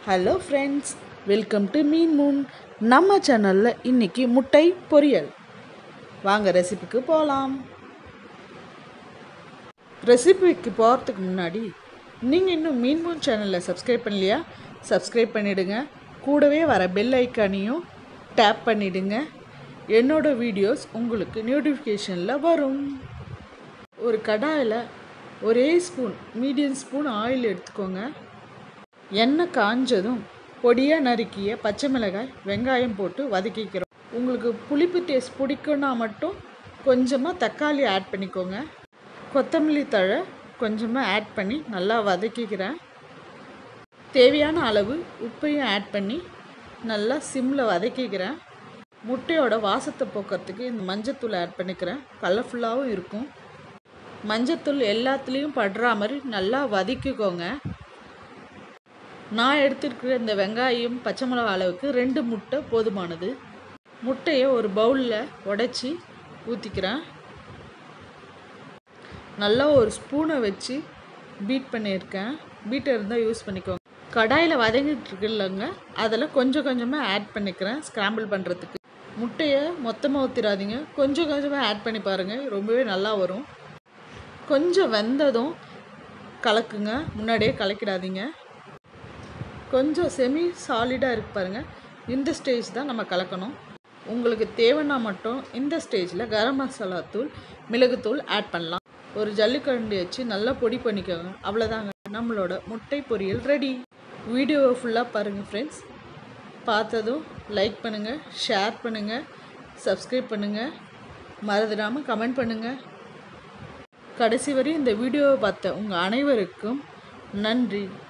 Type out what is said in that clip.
hello friends welcome to Meen moon நம்ம சேனலில் இன்னைக்கு முட்டை பொரியல் வாங்க ரெசிபிக்கு போகலாம் ரெசிபிக்கு போகிறதுக்கு முன்னாடி நீங்கள் இன்னும் மீன் மூன் சேனலில் சப்ஸ்கிரைப் பண்ணலையா சப்ஸ்கிரைப் பண்ணிவிடுங்க கூடவே வர பெல் ஐக்கானையும் டேப் பண்ணிவிடுங்க என்னோட வீடியோஸ் உங்களுக்கு நோட்டிஃபிகேஷனில் வரும் ஒரு கடாயில் ஒரே ஸ்பூன் மீடியம் ஸ்பூன் ஆயில் எடுத்துக்கோங்க எண்ணெய் காஞ்சதும் பொடியாக நறுக்கிய பச்சை மிளகாய் வெங்காயம் போட்டு வதக்கிக்கிறோம் உங்களுக்கு புளிப்பு டேஸ்ட் பிடிக்குன்னா மட்டும் கொஞ்சமாக தக்காளி ஆட் பண்ணிக்கோங்க கொத்தமல்லி தழை கொஞ்சமாக ஆட் பண்ணி நல்லா வதக்கிக்கிறேன் தேவையான அளவு உப்பையும் ஆட் பண்ணி நல்லா சிம்மில் வதக்கிக்கிறேன் முட்டையோட வாசத்தை போக்குறதுக்கு இந்த மஞ்சத்தூள் ஆட் பண்ணிக்கிறேன் கலர்ஃபுல்லாகவும் இருக்கும் மஞ்சத்தூள் எல்லாத்துலேயும் படுற மாதிரி நல்லா வதக்கிக்கோங்க நான் எடுத்துருக்கிற இந்த வெங்காயம் பச்சை மிளகா அளவுக்கு ரெண்டு முட்டை போதுமானது முட்டையை ஒரு பவுலில் உடைச்சி ஊற்றிக்கிறேன் நல்லா ஒரு ஸ்பூனை வச்சு பீட் பண்ணியிருக்கேன் பீட்டர் இருந்தால் யூஸ் பண்ணிக்கோங்க கடாயில் வதங்கிட்டு இருக்குல்லங்க அதில் கொஞ்சம் கொஞ்சமாக ஆட் பண்ணிக்கிறேன் ஸ்க்ராம்பிள் பண்ணுறதுக்கு முட்டையை மொத்தமாக ஊற்றிடாதீங்க கொஞ்சம் கொஞ்சமாக ஆட் பண்ணி பாருங்கள் ரொம்பவே நல்லா வரும் கொஞ்சம் வெந்ததும் கலக்குங்க முன்னாடியே கலக்கிடாதீங்க கொஞ்சம் செமி சாலிடாக இருக்கு பாருங்கள் இந்த ஸ்டேஜ் தான் நம்ம கலக்கணும் உங்களுக்கு தேவைன்னா மட்டும் இந்த ஸ்டேஜில் கரம் மசாலா தூள் மிளகுத்தூள் ஆட் பண்ணலாம் ஒரு ஜல்லிக்கரண்டி வச்சு நல்லா பொடி பண்ணிக்கோங்க அவ்வளோதாங்க நம்மளோட முட்டை பொரியல் ரெடி வீடியோவை ஃபுல்லாக பாருங்கள் ஃப்ரெண்ட்ஸ் பார்த்ததும் லைக் பண்ணுங்கள் ஷேர் பண்ணுங்கள் சப்ஸ்கிரைப் பண்ணுங்கள் மறந்துடாமல் கமெண்ட் பண்ணுங்கள் கடைசி வரை இந்த வீடியோவை பார்த்த உங்கள் அனைவருக்கும் நன்றி